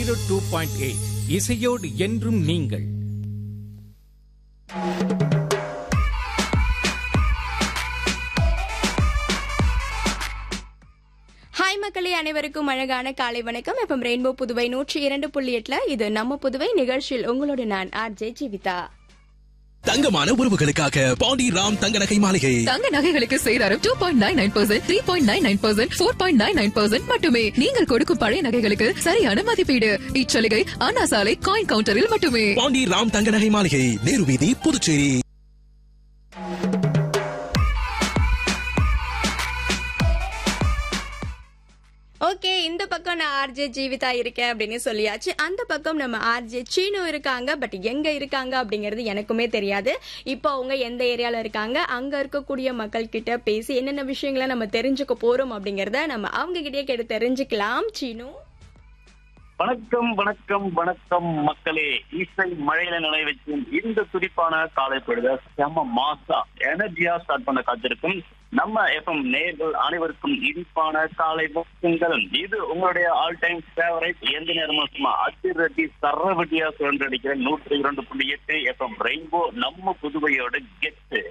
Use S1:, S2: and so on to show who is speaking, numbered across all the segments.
S1: Zero two point eight இசையோடு என்றும் நீங்கள்
S2: ஹாய் மக்களே அனைவருக்கும் அழகான காலை வணக்கம் எஃப்எம் ரெயின்போ புதுவை நூற்றி இரண்டு புள்ளி எட்டுல இது நம்ம புதுவை நிகழ்ச்சியில் உங்களோட நான் ஆர்ஜே ஜீவிதா
S3: தங்கமான உறவுகளுக்காக பாண்டி ராம் தங்க நகை மாளிகை
S4: தங்க நகைகளுக்கு சேதாரம் two point nine nine percent three point nine nine percent four point nine nine percent மட்டுமே நீங்கள் கொடுக்கும் பழைய நகைகளுக்கு சரியான மதிப்பீடு இச்சலுகை அண்ணா சாலை காயின் கவுண்டரில் மட்டுமே
S3: பாண்டி ராம் தங்க நகை மாளிகை நேரு வீதி புதுச்சேரி
S2: ஓகே இந்த பக்கம் நான் ஆர்ஜே ஜீவிதா இருக்கேன் அப்படின்னு சொல்லியாச்சு அந்த பக்கம் நம்ம ஆர்ஜே சீனு இருக்காங்க பட் எங்க இருக்காங்க அப்படிங்கிறது எனக்குமே தெரியாது இப்போ அவங்க எந்த ஏரியால இருக்காங்க அங்க இருக்கக்கூடிய மக்கள் கிட்ட பேசி என்னென்ன விஷயங்களை நம்ம தெரிஞ்சுக்க போறோம் அப்படிங்கறத நம்ம அவங்க கிட்டயே கேட்டு தெரிஞ்சுக்கலாம் சீனு
S5: வணக்கம் வணக்கம் வணக்கம் மக்களே இசை மழையில நிலை வச்சு இந்த துடிப்பான காலை பொழுத செம மாசா எனர்ஜியா ஸ்டார்ட் பண்ண காத்திருக்கும் நம்ம எஃப்எம் நேர்கள் அனைவருக்கும் இனிப்பான காலை வணக்கங்கள் இது உங்களுடைய ஆல் டைம் ஃபேவரட் எந்த நேரமும் சும்மா அதிரடி சரவடியா சுழன்றடிக்கிற நூற்றி இரண்டு புள்ளி எட்டு எஃப்எம் ரெயின்போ நம்ம புதுவையோட கெட்டு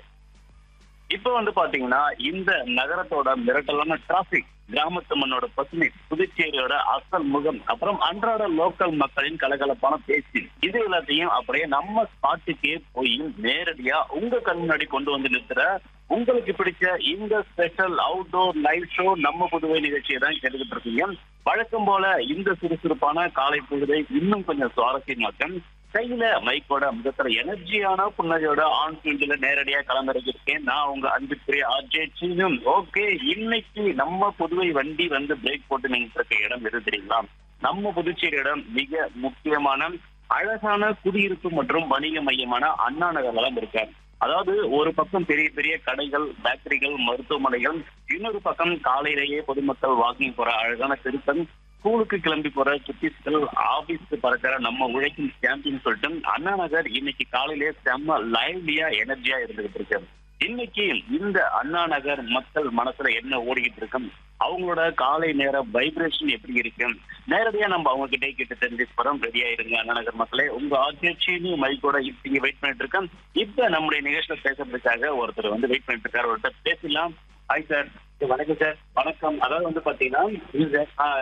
S5: இப்ப வந்து பாத்தீங்கன்னா இந்த நகரத்தோட மிரட்டலான டிராபிக் கிராமத்து மண்ணோட பசுமை புதுச்சேரியோட அசல் முகம் அப்புறம் அன்றாட லோக்கல் மக்களின் கலகலப்பான பேச்சு இது எல்லாத்தையும் அப்படியே நம்ம ஸ்பாட்டுக்கே போய் நேரடியா உங்க கண் முன்னாடி கொண்டு வந்து நிறுத்துற உங்களுக்கு பிடிச்ச இந்த ஸ்பெஷல் அவுட்டோர் லைவ் ஷோ நம்ம புதுவை நிகழ்ச்சியை தான் கேட்டுக்கிட்டு இருக்கீங்க வழக்கம் போல இந்த சுறுசுறுப்பான காலை பொழுதை இன்னும் கொஞ்சம் சுவாரஸ்யமாக்க கையில மைக்கோட முகத்துல எனர்ஜியான புன்னகையோட ஆன் ஃபீல்டுல நேரடியா கலந்துரைக்கிருக்கேன் நான் உங்க அன்புக்குரிய ஆர்ஜே சீனும் ஓகே இன்னைக்கு நம்ம புதுவை வண்டி வந்து பிரேக் போட்டு நின்று இருக்க இடம் எது தெரியுங்களா நம்ம புதுச்சேரி இடம் மிக முக்கியமான அழகான குடியிருப்பு மற்றும் வணிக மையமான அண்ணா நகர் வளம் இருக்காரு அதாவது ஒரு பக்கம் பெரிய பெரிய கடைகள் பேக்கரிகள் மருத்துவமனைகள் இன்னொரு பக்கம் காலையிலேயே பொதுமக்கள் வாக்கிங் போற அழகான திருத்தம் ஸ்கூலுக்கு கிளம்பி போற குட்டீஸ்கள் ஆபீஸ்க்கு பறக்கிற நம்ம உழைக்கும் சாம்பியன் சொல்லிட்டு அண்ணா நகர் இன்னைக்கு காலையிலே செம்ம லைவ்லியா எனர்ஜியா இருந்துகிட்டு இருக்கு இன்னைக்கு இந்த அண்ணா நகர் மக்கள் மனசுல என்ன ஓடிக்கிட்டு இருக்கும் அவங்களோட காலை நேர வைப்ரேஷன் எப்படி இருக்கு நேரடியா நம்ம அவங்க கிட்டே கேட்டு தெரிஞ்சு போறோம் ரெடியா இருங்க அண்ணா நகர் மக்களே உங்க ஆட்சியர்ச்சின்னு மைக்கோட இங்க வெயிட் பண்ணிட்டு இருக்கேன் இப்ப நம்முடைய நிகழ்ச்சியில பேசுறதுக்காக ஒருத்தர் வந்து வெயிட் பண்ணிட்டு இருக்காரு ஒருத்தர் பேசலாம் ஹாய் சார் வணக்கம் சார் வணக்கம் அதாவது வந்து பாத்தீங்கன்னா இது சார்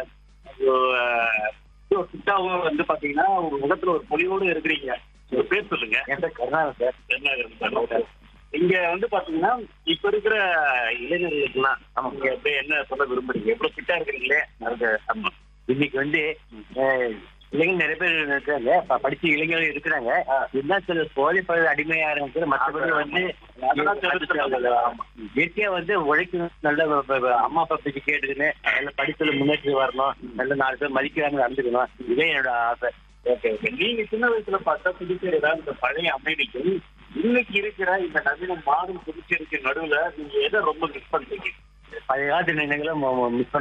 S5: சித்தாவும் வந்து பாத்தீங்கன்னா ஒரு முகத்துல ஒரு பொலிவோடு இருக்கிறீங்க உங்க பேர் சொல்லுங்க என் பேர் கருணாகரன் சார் கருணாகரன் சார் இங்க வந்து பாத்தீங்கன்னா இப்ப இருக்கிற இளைஞர்களுக்குலாம் நமக்கு அப்படியே என்ன சொல்ல விரும்புறீங்க எவ்வளவு ஃபிட்டா இருக்கிறீங்களே அது ஆமா
S6: இன்னைக்கு வந்து அஹ், இளைஞர் நிறைய பேர் இருக்காங்க ப- படிச்ச இளைஞர்கள் இருக்கிறாங்க என்ன சில போதை பழக்க அடிமையா இருக்கிற மற்றபடி வந்து
S5: அதெல்லாம் தெரிஞ்சுக்கிறாங்க. ஆமா.
S6: இயற்கையா வந்து உழைக்கணும் நல்ல வ- வ- வ- அம்மா அப்பா பேச்சு கேட்டுக்கணும் நல்ல படிப்புல முன்னேற்றி வரணும் நல்ல நாலு பேர் மதிக்கிறாங்க நடந்துக்கணும் இதே என்னோட ஆசை
S5: ஓகே ஓகே நீங்க சின்ன வயசுல பார்த்தா புதுச்சேரி தான் இந்த பழைய அமைதிக்கும் இன்னைக்கு இருக்கிற இந்த நவீன மாறும் புதுச்சேரிக்கு நடுவுல நீங்க எதை ரொம்ப மிஸ் பண்றீங்க
S6: பழைய காலத்து நினைவுகளை மிஸ்